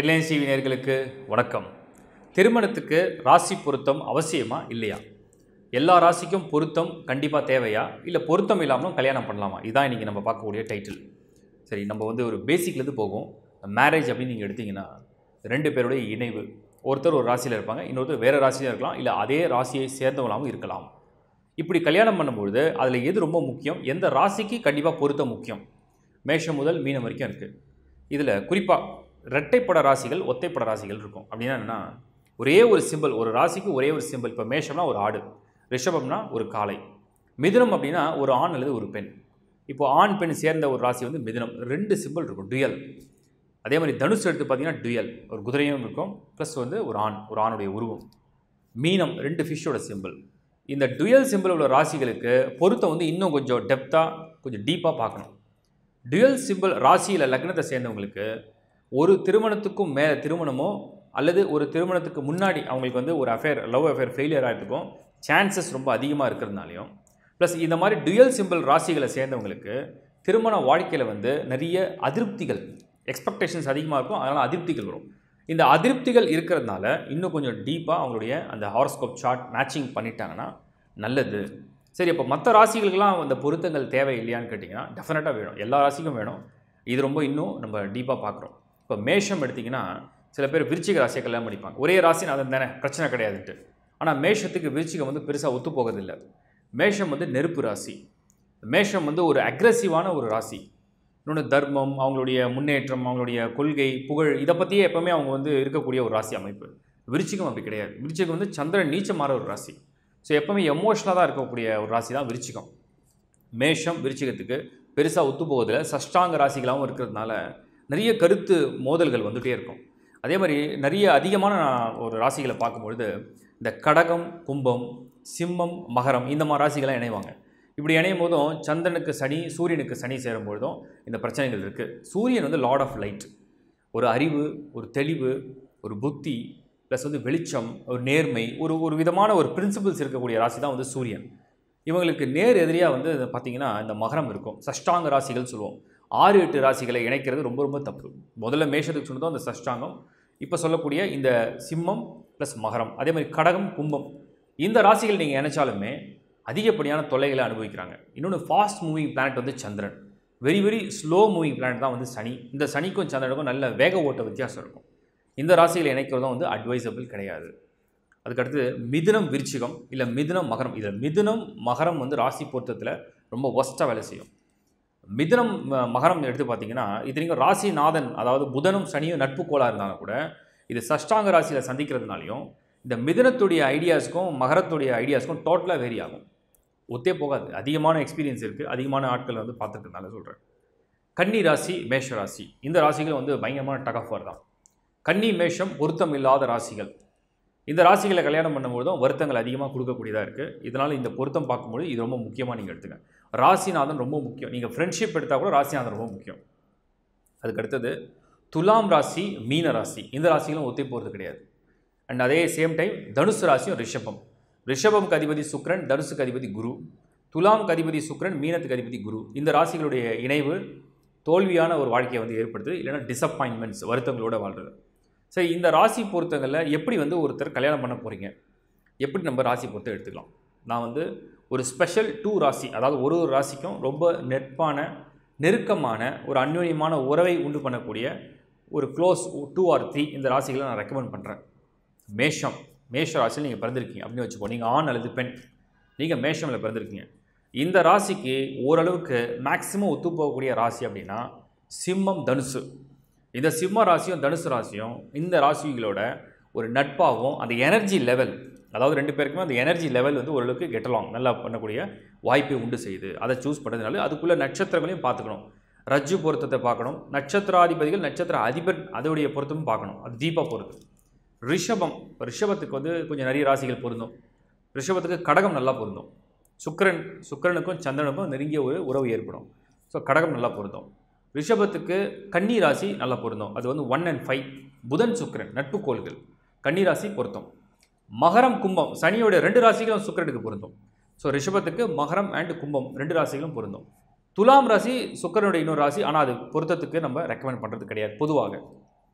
Reliance TV நேயர்களுக்கு வணக்கம் திருமணத்துக்கு ராசி பொருத்தம் அவசியமா இல்லையா எல்லா ராசிக்கும் பொருத்தம் கண்டிப்பாக தேவையா இல்லை பொருத்தம் இல்லாமலும் கல்யாணம் பண்ணலாமா இதுதான் இன்றைக்கி நம்ம பார்க்கக்கூடிய டைட்டில் சரி நம்ம வந்து ஒரு பேசிக்லேருந்து போகும் மேரேஜ் அப்படின்னு நீங்கள் எடுத்தீங்கன்னா ரெண்டு பேருடைய இணைவு ஒருத்தர் ஒரு ராசியில் இருப்பாங்க இன்னொருத்தர் வேறு ராசியில் இருக்கலாம் இல்லை அதே ராசியை சேர்ந்தவங்களாகவும் இருக்கலாம் இப்படி கல்யாணம் பண்ணும்பொழுது அதில் எது ரொம்ப முக்கியம் எந்த ராசிக்கு கண்டிப்பாக பொருத்தம் முக்கியம் மேஷம் முதல் மீனம் வரைக்கும் இருக்குது இதில் குறிப்பாக இரட்டைப்பட ராசிகள் ஒத்தைப்பட ராசிகள் இருக்கும் அப்படின்னா என்னென்னா ஒரே ஒரு சிம்பிள் ஒரு ராசிக்கு ஒரே ஒரு சிம்பிள் இப்போ மேஷம்னா ஒரு ஆடு ரிஷபம்னா ஒரு காளை மிதுனம் அப்படின்னா ஒரு ஆண் அல்லது ஒரு பெண் இப்போ ஆண் பெண் சேர்ந்த ஒரு ராசி வந்து மிதுனம் ரெண்டு சிம்பிள் இருக்கும் டுயல் அதே மாதிரி தனுஷ் எடுத்து பார்த்தீங்கன்னா டுயல் ஒரு குதிரையும் இருக்கும் ப்ளஸ் வந்து ஒரு ஆண் ஒரு ஆணுடைய உருவம் மீனம் ரெண்டு ஃபிஷ்ஷோட சிம்பிள் இந்த டுயல் சிம்பிள் உள்ள ராசிகளுக்கு பொருத்தம் வந்து இன்னும் கொஞ்சம் டெப்த்தாக கொஞ்சம் டீப்பாக பார்க்கணும் டுயல் சிம்பிள் ராசியில் லக்னத்தை சேர்ந்தவங்களுக்கு ஒரு திருமணத்துக்கும் மேலே திருமணமோ அல்லது ஒரு திருமணத்துக்கு முன்னாடி அவங்களுக்கு வந்து ஒரு அஃபேர் லவ் அஃபேர் ஃபெயிலியர் ஆகிறதுக்கும் சான்சஸ் ரொம்ப அதிகமாக இருக்கிறதுனாலையும் ப்ளஸ் இந்த மாதிரி டுயல் சிம்பிள் ராசிகளை சேர்ந்தவங்களுக்கு திருமண வாழ்க்கையில் வந்து நிறைய அதிருப்திகள் எக்ஸ்பெக்டேஷன்ஸ் அதிகமாக இருக்கும் அதனால் அதிருப்திகள் வரும் இந்த அதிருப்திகள் இருக்கிறதுனால இன்னும் கொஞ்சம் டீப்பாக அவங்களுடைய அந்த ஹாரோஸ்கோப் சார்ட் மேட்சிங் பண்ணிட்டாங்கன்னா நல்லது சரி அப்போ மற்ற ராசிகளுக்கெல்லாம் அந்த பொருத்தங்கள் தேவை இல்லையான்னு கேட்டிங்கன்னா டெஃபினட்டாக வேணும் எல்லா ராசிக்கும் வேணும் இது ரொம்ப இன்னும் நம்ம டீப்பாக பார்க்குறோம் இப்போ மேஷம் எடுத்திங்கன்னா சில பேர் விருச்சிக ராசியை கல்யாணம் பண்ணிப்பாங்க ஒரே ராசி அது தானே பிரச்சனை கிடையாதுன்ட்டு ஆனால் மேஷத்துக்கு விருச்சிகம் வந்து பெருசாக ஒத்து போகிறதில்ல மேஷம் வந்து நெருப்பு ராசி மேஷம் வந்து ஒரு அக்ரெசிவான ஒரு ராசி இன்னொன்று தர்மம் அவங்களுடைய முன்னேற்றம் அவங்களுடைய கொள்கை புகழ் இதை பற்றியே எப்போவுமே அவங்க வந்து இருக்கக்கூடிய ஒரு ராசி அமைப்பு விருச்சிகம் அப்படி கிடையாது விருச்சிகம் வந்து சந்திரன் நீச்சமான ஒரு ராசி ஸோ எப்போவுமே எமோஷனலாக தான் இருக்கக்கூடிய ஒரு ராசி தான் விருச்சிகம் மேஷம் விருச்சிகத்துக்கு பெருசாக ஒத்து போவதில் சஷ்டாங்க ராசிகளாகவும் இருக்கிறதுனால நிறைய கருத்து மோதல்கள் வந்துகிட்டே இருக்கும் அதே மாதிரி நிறைய அதிகமான நான் ஒரு ராசிகளை பார்க்கும்பொழுது இந்த கடகம் கும்பம் சிம்மம் மகரம் இந்த மாதிரி ராசிகளாம் இணைவாங்க இப்படி இணையும் போதும் சந்திரனுக்கு சனி சூரியனுக்கு சனி சேரும் பொழுதும் இந்த பிரச்சனைகள் இருக்குது சூரியன் வந்து லார்ட் ஆஃப் லைட் ஒரு அறிவு ஒரு தெளிவு ஒரு புத்தி ப்ளஸ் வந்து வெளிச்சம் ஒரு நேர்மை ஒரு ஒரு விதமான ஒரு பிரின்சிபிள்ஸ் இருக்கக்கூடிய ராசி தான் வந்து சூரியன் இவங்களுக்கு நேர் எதிரியாக வந்து பார்த்திங்கன்னா இந்த மகரம் இருக்கும் சஷ்டாங்க ராசிகள் சொல்லுவோம் ஆறு எட்டு ராசிகளை இணைக்கிறது ரொம்ப ரொம்ப தப்பு முதல்ல மேஷத்துக்கு சொன்னதும் அந்த சஷ்டாங்கம் இப்போ சொல்லக்கூடிய இந்த சிம்மம் ப்ளஸ் மகரம் அதே மாதிரி கடகம் கும்பம் இந்த ராசிகள் நீங்கள் இணைச்சாலுமே அதிகப்படியான தொல்லைகளை அனுபவிக்கிறாங்க இன்னொன்று ஃபாஸ்ட் மூவிங் பிளானட் வந்து சந்திரன் very very slow moving planet தான் வந்து சனி இந்த சனிக்கும் சந்திரனுக்கும் நல்ல வேக ஓட்ட வித்தியாசம் இருக்கும் இந்த ராசிகளை இணைக்கிறதும் வந்து அட்வைசபிள் கிடையாது அதுக்கடுத்து மிதுனம் விருச்சிகம் இல்லை மிதுனம் மகரம் இதில் மிதுனம் மகரம் வந்து ராசி பொருத்தத்தில் ரொம்ப ஒஸ்ட்டாக வேலை செய்யும் மிதுனம் ம- மகரம் எடுத்து பார்த்தீங்கன்னா இத்தனைக்கும் ராசிநாதன் அதாவது புதனும் சனியும் நட்பு கோளாக இருந்தாலும் கூட இது சஷ்டாங்க ராசியில் சந்திக்கிறதுனாலையும் இந்த மிதுனத்துடைய ஐடியாஸ்க்கும் மகரத்துடைய ஐடியாஸ்க்கும் டோட்டலாக வேரி ஆகும் ஒத்தே போகாது அதிகமான எக்ஸ்பீரியன்ஸ் இருக்குது அதிகமான ஆட்கள் வந்து பார்த்துருக்கனால சொல்கிறேன் கன்னி ராசி மேஷ ராசி இந்த ராசிகள் வந்து பயங்கரமான டக் ஆஃப் தான் கன்னி மேஷம் பொருத்தம் இல்லாத ராசிகள் இந்த ராசிகளை கல்யாணம் பண்ணும்போதும் வருத்தங்கள் அதிகமாக கொடுக்கக்கூடியதாக இருக்குது இதனால் இந்த பொருத்தம் பார்க்கும்போது இது ரொம்ப முக்கியமாக நீங்கள் எடுத்துங்க ராசிநாதன் ரொம்ப முக்கியம் நீங்கள் ஃப்ரெண்ட்ஷிப் எடுத்தால் கூட ராசிநாதன் ரொம்ப முக்கியம் அதுக்கு அடுத்தது துலாம் ராசி மீன ராசி இந்த ராசிகளும் ஒத்தி போகிறது கிடையாது அண்ட் அதே சேம் டைம் தனுசு ராசியும் ரிஷபம் ரிஷபம்க்கு அதிபதி சுக்கிரன் தனுசுக்கு அதிபதி குரு துலாம்க்கு அதிபதி சுக்கிரன் மீனத்துக்கு அதிபதி குரு இந்த ராசிகளுடைய இணைவு தோல்வியான ஒரு வாழ்க்கையை வந்து ஏற்படுத்துது இல்லைன்னா டிசப்பாயின்மெண்ட்ஸ் வருத்தங்களோட வாழ்றது சரி இந்த ராசி பொருத்தங்களில் எப்படி வந்து ஒருத்தர் கல்யாணம் பண்ண போகிறீங்க எப்படி நம்ம ராசி பொருத்தம் எடுத்துக்கலாம் நான் வந்து ஒரு ஸ்பெஷல் டூ ராசி அதாவது ஒரு ஒரு ராசிக்கும் ரொம்ப நெட்பான நெருக்கமான ஒரு அந்யோன்யமான உறவை உண்டு பண்ணக்கூடிய ஒரு க்ளோஸ் டூ ஆர் த்ரீ இந்த ராசிகளை நான் ரெக்கமெண்ட் பண்ணுறேன் மேஷம் மேஷ ராசியில் நீங்கள் பிறந்திருக்கீங்க அப்படின்னு வச்சுக்கோ நீங்கள் ஆண் அல்லது பெண் நீங்கள் மேஷமில் பிறந்திருக்கீங்க இந்த ராசிக்கு ஓரளவுக்கு மேக்ஸிமம் ஒத்து போகக்கூடிய ராசி அப்படின்னா சிம்மம் தனுசு இந்த சிம்ம ராசியும் தனுசு ராசியும் இந்த ராசிகளோட ஒரு நட்பாகவும் அந்த எனர்ஜி லெவல் அதாவது ரெண்டு பேருக்குமே அந்த எனர்ஜி லெவல் வந்து ஓரளவுக்கு கெட்டலாம் நல்லா பண்ணக்கூடிய வாய்ப்பை உண்டு செய்யுது அதை சூஸ் பண்ணுறதுனால அதுக்குள்ளே நட்சத்திரங்களையும் பார்த்துக்கணும் ரஜ்ஜு பொருத்தத்தை பார்க்கணும் நட்சத்திராதிபதிகள் நட்சத்திர அதிபர் அதோடைய பொருத்தமும் பார்க்கணும் அது தீபா பொறுத்து ரிஷபம் ரிஷபத்துக்கு வந்து கொஞ்சம் நிறைய ராசிகள் பொருந்தும் ரிஷபத்துக்கு கடகம் நல்லா பொருந்தும் சுக்கிரன் சுக்கிரனுக்கும் சந்திரனுக்கும் நெருங்கிய ஒரு உறவு ஏற்படும் ஸோ கடகம் நல்லா பொருந்தும் ரிஷபத்துக்கு கன்னி ராசி நல்லா பொருந்தும் அது வந்து ஒன் அண்ட் ஃபைவ் புதன் சுக்கிரன் நட்பு கோள்கள் கன்னி ராசி பொருத்தம் மகரம் கும்பம் சனியோட ரெண்டு ராசிகளும் சுக்கிரனுக்கு பொருந்தும் ஸோ ரிஷபத்துக்கு மகரம் அண்ட் கும்பம் ரெண்டு ராசிகளும் பொருந்தும் துலாம் ராசி சுக்கிரனுடைய இன்னொரு ராசி ஆனால் அது பொருத்தத்துக்கு நம்ம ரெக்கமெண்ட் பண்ணுறது கிடையாது பொதுவாக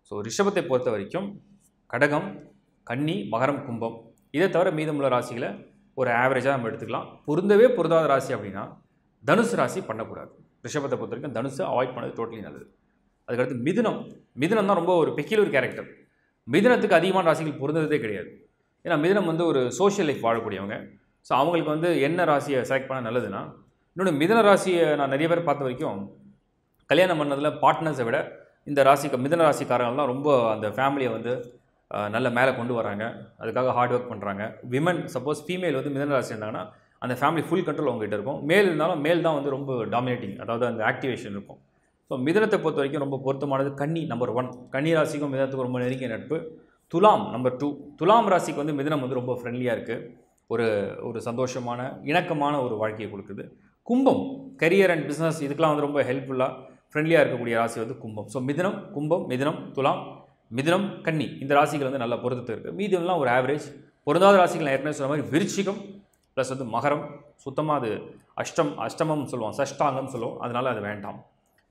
ஸோ ரிஷபத்தை பொறுத்த வரைக்கும் கடகம் கன்னி மகரம் கும்பம் இதை தவிர மீதமுள்ள ராசிகளை ஒரு ஆவரேஜாக நம்ம எடுத்துக்கலாம் பொருந்தவே பொருந்தாத ராசி அப்படின்னா தனுசு ராசி பண்ணக்கூடாது ரிஷபத்தை பொறுத்த வரைக்கும் தனுசு அவாய்ட் பண்ணது டோட்டலி நல்லது அதுக்கடுத்து மிதுனம் மிதுனம் தான் ரொம்ப ஒரு பெக்கிலர் கேரக்டர் மிதுனத்துக்கு அதிகமான ராசிகள் பொருந்ததே கிடையாது ஏன்னா மிதுனம் வந்து ஒரு சோஷியல் லைஃப் வாழக்கூடியவங்க ஸோ அவங்களுக்கு வந்து என்ன ராசியை செலக்ட் பண்ண நல்லதுன்னா இன்னொன்று மிதுன ராசியை நான் நிறைய பேர் பார்த்த வரைக்கும் கல்யாணம் பண்ணதில் பார்ட்னர்ஸை விட இந்த ராசிக்கு மிதுன ராசிக்காரங்க தான் ரொம்ப அந்த ஃபேமிலியை வந்து அஹ், நல்ல மேலே கொண்டு வராங்க அதுக்காக ஹார்ட் ஒர்க் பண்ணுறாங்க விமன் சப்போஸ் ஃபீமேல் வந்து மிதுன ராசி இருந்தாங்கன்னா அந்த ஃபேமிலி ஃபுல் கண்ட்ரோல் அவங்ககிட்ட இருக்கும் மேல் இருந்தாலும் மேல் தான் வந்து ரொம்ப டாமினேட்டிங் அதாவது அந்த ஆக்டிவேஷன் இருக்கும் ஸோ மிதுனத்தை பொறுத்த வரைக்கும் ரொம்ப பொருத்தமானது கன்னி நம்பர் ஒன் கன்னி ராசிக்கும் மிதனத்துக்கும் ரொம்ப நெருங்கிய நட்பு துலாம் நம்பர் டூ துலாம் ராசிக்கு வந்து மிதுனம் வந்து ரொம்ப ஃப்ரெண்ட்லியாக இருக்குது ஒரு ஒரு சந்தோஷமான இணக்கமான ஒரு வாழ்க்கையை கொடுக்குது கும்பம் கரியர் அண்ட் பிஸ்னஸ் இதுக்கெலாம் வந்து ரொம்ப ஹெல்ப்ஃபுல்லாக ஃப்ரெண்ட்லியாக இருக்கக்கூடிய ராசி வந்து கும்பம் ஸோ மிதுனம் கும்பம் மிதுனம் துலாம் மிதுனம் கன்னி இந்த ராசிகள் வந்து நல்ல பொருத்தத்து இருக்குது மீதியெல்லாம் ஒரு ஆவரேஜ் பொருந்தாத ராசிகள் நான் ஏற்கனவே சொன்ன மாதிரி விருச்சிகம் ப்ளஸ் வந்து மகரம் சுத்தமாக அது அஷ்டம் அஷ்டமம் சொல்லுவோம் சஷ்டாங்கம் சொல்லுவோம் அதனால் அது வேண்டாம்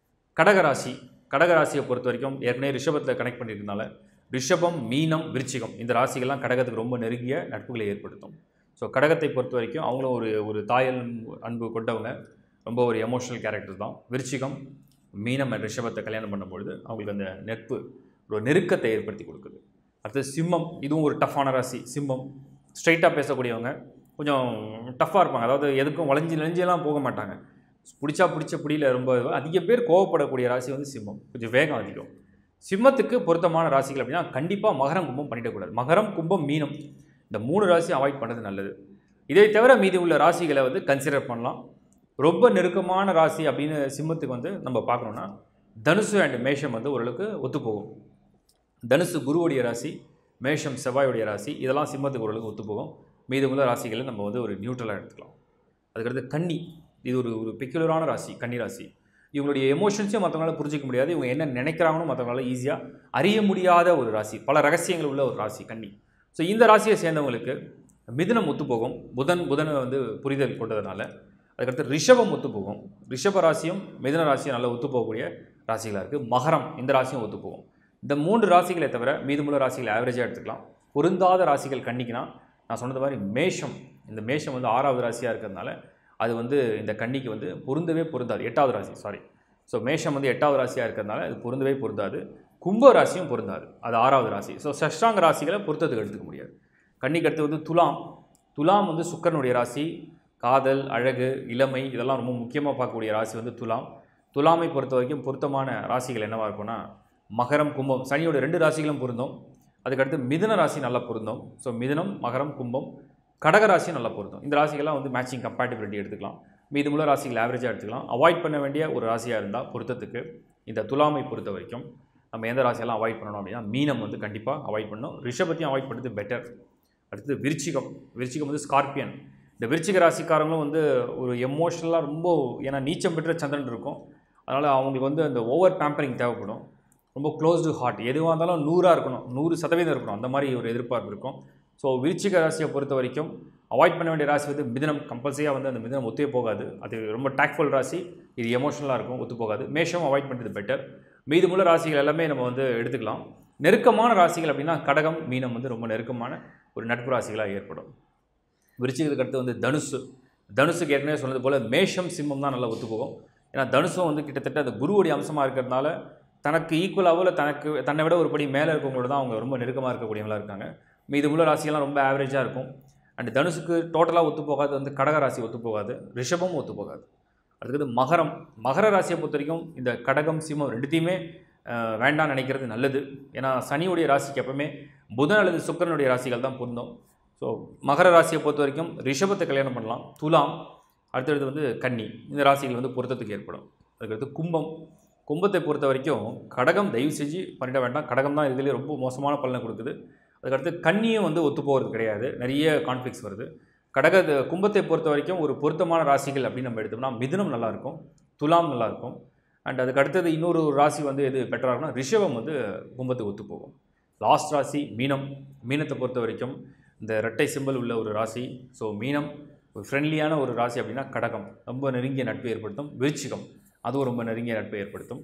கடகராசி கடகராசியை பொறுத்த வரைக்கும் ஏற்கனவே ரிஷபத்தில் கனெக்ட் பண்ணியிருந்தனால ரிஷபம் மீனம் விருச்சிகம் இந்த ராசிகள்லாம் கடகத்துக்கு ரொம்ப நெருங்கிய நட்புகளை ஏற்படுத்தும் ஸோ கடகத்தை பொறுத்த வரைக்கும் அவங்களும் ஒரு ஒரு தாயல் அன்பு கொண்டவங்க ரொம்ப ஒரு எமோஷனல் கேரக்டர் தான் விருச்சிகம் மீனம் and ரிஷபத்தை கல்யாணம் பண்ணும்பொழுது அவங்களுக்கு அந்த நட்பு ஒரு நெருக்கத்தை ஏற்படுத்தி கொடுக்குது அடுத்து சிம்மம் இதுவும் ஒரு டஃப்பான ராசி சிம்மம் ஸ்ட்ரைட்டாக பேசக்கூடியவங்க கொஞ்சம் டஃப்பாக இருப்பாங்க அதாவது எதுக்கும் வளைஞ்சு நெஞ்செல்லாம் போக மாட்டாங்க பிடிச்சா பிடிச்ச பிடியில ரொம்ப அதிக பேர் கோவப்படக்கூடிய ராசி வந்து சிம்மம் கொஞ்சம் வேகம் அதிகம் சிம்மத்துக்கு பொருத்தமான ராசிகள் அப்படின்னா கண்டிப்பாக மகரம் கும்பம் பண்ணிடக்கூடாது மகரம் கும்பம் மீனம் இந்த மூணு ராசி அவாய்ட் பண்ணுறது நல்லது இதை தவிர மீதி உள்ள ராசிகளை வந்து கன்சிடர் பண்ணலாம் ரொம்ப நெருக்கமான ராசி அப்படின்னு சிம்மத்துக்கு வந்து நம்ம பார்க்கணுன்னா தனுசு அண்ட் மேஷம் வந்து ஓரளவுக்கு ஒத்துப்போகும் தனுசு குருவுடைய ராசி மேஷம் செவ்வாயுடைய ராசி இதெல்லாம் சிம்மத்துக்கு ஓரளவுக்கு ஒத்துப்போகும் மீதமுள்ள ராசிகளை நம்ம வந்து ஒரு நியூட்ரலாக எடுத்துக்கலாம் அதுக்கடுத்து கன்னி இது ஒரு ஒரு பெக்குலரான ராசி கன்னி ராசி இவங்களுடைய எமோஷன்ஸையும் மற்றவங்களால புரிஞ்சிக்க முடியாது இவங்க என்ன நினைக்கிறாங்கன்னு மற்றவங்களால ஈஸியாக அறிய முடியாத ஒரு ராசி பல ரகசியங்கள் உள்ள ஒரு ராசி கன்னி ஸோ இந்த ராசியை சேர்ந்தவங்களுக்கு மிதுனம் ஒத்துப்போகும் புதன் புதனை வந்து புரிதல் கொண்டதுனால அதுக்கடுத்து ரிஷபம் ஒத்துப்போகும் ரிஷப ராசியும் மிதுன ராசியும் நல்லா ஒத்துப்போகக்கூடிய ராசிகளாக இருக்குது மகரம் இந்த ராசியும் ஒத்துப்போகும் இந்த மூன்று ராசிகளை தவிர மீதமுள்ள ராசிகளை ஆவரேஜாக எடுத்துக்கலாம் பொருந்தாத ராசிகள் கன்னிக்குனா நான் சொன்னது மாதிரி மேஷம் இந்த மேஷம் வந்து ஆறாவது ராசியாக இருக்கிறதுனால அது வந்து இந்த கன்னிக்கு வந்து பொருந்தவே பொருந்தாது எட்டாவது ராசி சாரி ஸோ மேஷம் வந்து எட்டாவது ராசியாக இருக்கிறதுனால அது பொருந்தவே பொருந்தாது கும்ப ராசியும் பொருந்தாது அது ஆறாவது ராசி ஸோ சஷ்டாங்க ராசிகளை பொருத்தத்துக்கு எடுத்துக்க முடியாது கன்னிக்கு அடுத்து வந்து துலாம் துலாம் வந்து சுக்கரனுடைய ராசி காதல் அழகு இளமை இதெல்லாம் ரொம்ப முக்கியமாக பார்க்கக்கூடிய ராசி வந்து துலாம் துலாமை பொறுத்த வரைக்கும் பொருத்தமான ராசிகள் என்னவாக இருக்கும்னா மகரம் கும்பம் சனியோட ரெண்டு ராசிகளும் பொருந்தும் அதுக்கடுத்து மிதுன ராசி நல்லா பொருந்தும் ஸோ மிதுனம் மகரம் கும்பம் கடக ராசி நல்லா பொருந்தும் இந்த ராசிகள்லாம் வந்து மேட்சிங் கம்பேட்டிபிலிட்டி எடுத்துக்கலாம் மீதமுள்ள ராசிகள் ஆவரேஜாக எடுத்துக்கலாம் அவாய்ட் பண்ண வேண்டிய ஒரு ராசியாக இருந்தால் பொருத்தத்துக்கு இந்த துலாமை பொறுத்த வரைக்கும் நம்ம எந்த ராசியெல்லாம் அவாய்ட் பண்ணணும் அப்படின்னா மீனம் வந்து கண்டிப்பாக அவாய்ட் பண்ணணும் ரிஷபத்தையும் அவாய்ட் பண்ணுறது பெட்டர் அடுத்தது விருச்சிகம் விருச்சிகம் வந்து ஸ்கார்பியன் இந்த விருச்சிக ராசிக்காரங்களும் வந்து ஒரு எமோஷ்னலாக ரொம்ப ஏன்னா நீச்சம் பெற்ற சந்திரன் இருக்கும் அதனால் அவங்களுக்கு வந்து அந்த ஓவர் பேம்பரிங் தேவைப்படும் ரொம்ப க்ளோஸ்டு ஹார்ட் எதுவாக இருந்தாலும் நூறாக இருக்கணும் நூறு சதவீதம் இருக்கணும் அந்த மாதிரி ஒரு எதிர்பார்ப்பு இருக்கும் ஸோ விருச்சிக ராசியை பொறுத்த வரைக்கும் அவாய்ட் பண்ண வேண்டிய ராசி வந்து மிதனம் கம்பல்சரியாக வந்து அந்த மிதனம் ஒத்தே போகாது அது ரொம்ப டேக்ஃபுல் ராசி இது எமோஷனலாக இருக்கும் ஒத்து போகாது மேஷம் அவாய்ட் பண்ணுறது பெட்டர் மீதமுள்ள ராசிகள் எல்லாமே நம்ம வந்து எடுத்துக்கலாம் நெருக்கமான ராசிகள் அப்படின்னா கடகம் மீனம் வந்து ரொம்ப நெருக்கமான ஒரு நட்பு ராசிகளாக ஏற்படும் விருச்சிகத்துக்கு அடுத்து வந்து தனுசு தனுசுக்கு ஏற்கனவே சொன்னது போல் மேஷம் சிம்மம் தான் நல்லா ஒத்துப்போகும் ஏன்னா தனுசும் வந்து கிட்டத்தட்ட அந்த குருவுடைய அம்சமாக இருக்கிறதுனால தனக்கு ஈக்குவலாகவோ இல்லை தனக்கு தன்னை விட ஒரு படி மேலே இருக்கவங்களோட தான் அவங்க ரொம்ப நெருக்கமாக இருக்கக்கூடியவங்களா இருக்காங்க மீதமுள்ள ராசியெல்லாம் ரொம்ப ஆவரேஜாக இருக்கும் அண்ட் தனுசுக்கு டோட்டலாக ஒத்து போகாது வந்து கடக ராசி ஒத்து போகாது ரிஷபம் ஒத்து போகாது அடுத்தது மகரம் மகர ராசியை பொறுத்த வரைக்கும் இந்த கடகம் சிம்மம் ரெண்டுத்தையுமே அஹ், வேண்டாம்னு நினைக்கிறது நல்லது ஏன்னா சனியுடைய ராசிக்கு எப்பவுமே புதன் அல்லது சுக்கிரனுடைய ராசிகள் தான் பொருந்தும் ஸோ மகர ராசியை பொறுத்த வரைக்கும் ரிஷபத்தை கல்யாணம் பண்ணலாம் துலாம் அடுத்தடுத்து வந்து கன்னி இந்த ராசிகள் வந்து பொருத்தத்துக்கு ஏற்படும் அதுக்கடுத்து கும்பம் கும்பத்தை பொறுத்த வரைக்கும் கடகம் தயவு செஞ்சு பண்ணிட வேண்டாம் கடகம் தான் இதுலேயே ரொம்ப மோசமான பலனை கொடுக்குது அதுக்கடுத்து கன்னியும் வந்து ஒத்து போகிறது கிடையாது நிறைய கான்ஃப்ளிக்ஸ் வருது கடக கும்பத்தை பொறுத்த வரைக்கும் ஒரு பொருத்தமான ராசிகள் அப்படின்னு நம்ம எடுத்தோம்னா மிதுனம் நல்லாயிருக்கும் துலாம் நல்லாயிருக்கும் அண்ட் அதுக்கு அடுத்தது இன்னொரு ராசி வந்து எது பெட்டராக இருக்கும்னா ரிஷபம் வந்து கும்பத்துக்கு ஒத்து போகும் லாஸ்ட் ராசி மீனம் மீனத்தை பொறுத்த வரைக்கும் இந்த ரெட்டை சிம்பல் உள்ள ஒரு ராசி ஸோ மீனம் ஒரு ஃப்ரெண்ட்லியான ஒரு ராசி அப்படின்னா கடகம் ரொம்ப நெருங்கிய நட்பை ஏற்படுத்தும் விருச்சிகம் அதுவும் ரொம்ப நெருங்கிய நட்பை ஏற்படுத்தும்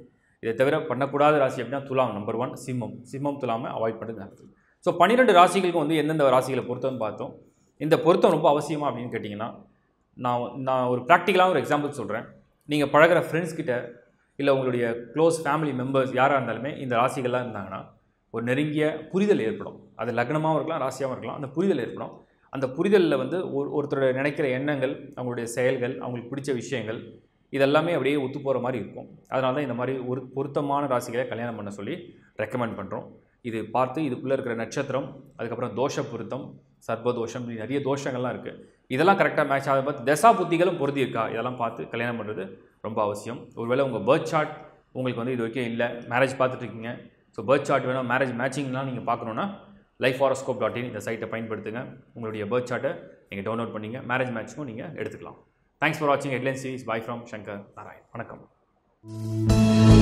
இதை தவிர பண்ணக்கூடாத ராசி அப்படின்னா துலாம் நம்பர் ஒன் சிம்மம் சிம்மம் துலாமை அவாய்ட் பண்ணுறது நல்லது ஸோ பன்னிரெண்டு ராசிகளுக்கும் வந்து எந்தெந்த ராசிகளை பொருத்தம்னு பார்த்தோம் இந்த பொருத்தம் ரொம்ப அவசியமா அப்படின்னு கேட்டிங்கன்னா நான் நான் ஒரு ப்ராக்டிக்கலாக ஒரு எக்ஸாம்பிள் சொல்கிறேன் நீங்கள் பழகுற ஃப்ரெண்ட்ஸ் கிட்ட இல்லை உங்களுடைய க்ளோஸ் ஃபேமிலி மெம்பர்ஸ் யாராக இருந்தாலுமே இந்த ராசிகள்லாம் இருந்தாங்கன்னா ஒரு நெருங்கிய புரிதல் ஏற்படும் அது லக்னமாகவும் இருக்கலாம் ராசியாகவும் இருக்கலாம் அந்த புரிதல் ஏற்படும் அந்த புரிதலில் வந்து ஒரு ஒருத்தரோட நினைக்கிற எண்ணங்கள் அவங்களுடைய செயல்கள் அவங்களுக்கு பிடிச்ச விஷயங்கள் இதெல்லாமே அப்படியே ஒத்து போகிற மாதிரி இருக்கும் அதனால தான் இந்த மாதிரி ஒரு பொருத்தமான ராசிகளை கல்யாணம் பண்ண சொல்லி ரெக்கமெண்ட் பண்ணுறோம் இது பார்த்து இதுக்குள்ளே இருக்கிற நட்சத்திரம் அதுக்கப்புறம் தோஷ பொருத்தம் சர்பதோஷம் இப்படி நிறைய தோஷங்கள்லாம் இருக்குது இதெல்லாம் கரெக்டாக மேட்ச் ஆகாத பார்த்து தசா புத்திகளும் பொருந்தி இருக்கா இதெல்லாம் பார்த்து கல்யாணம் பண்ணுறது ரொம்ப அவசியம் ஒருவேளை உங்கள் பர்த் சார்ட் உங்களுக்கு வந்து இது வரைக்கும் இல்லை மேரேஜ் பார்த்துட்டு இருக்கீங்க ஸோ பர்த் சார்ட் வேணும் மேரேஜ் மேட்சிங்லாம் நீங்கள் பார்க்கணுன்னா லைஃப் ஹாரோஸ்கோப் டாட் இன் இந்த சைட்டை பயன்படுத்துங்க உங்களுடைய பர்த் சார்ட்டை நீங்கள் டவுன்லோட் பண்ணிங்க மேரேஜ் மேட்ச்சுக்கும் நீங்கள் எடுத்துக்கலாம் தேங்க்ஸ் ஃபார் வாட்சிங் headline series bye from Shankar Narayan வணக்கம்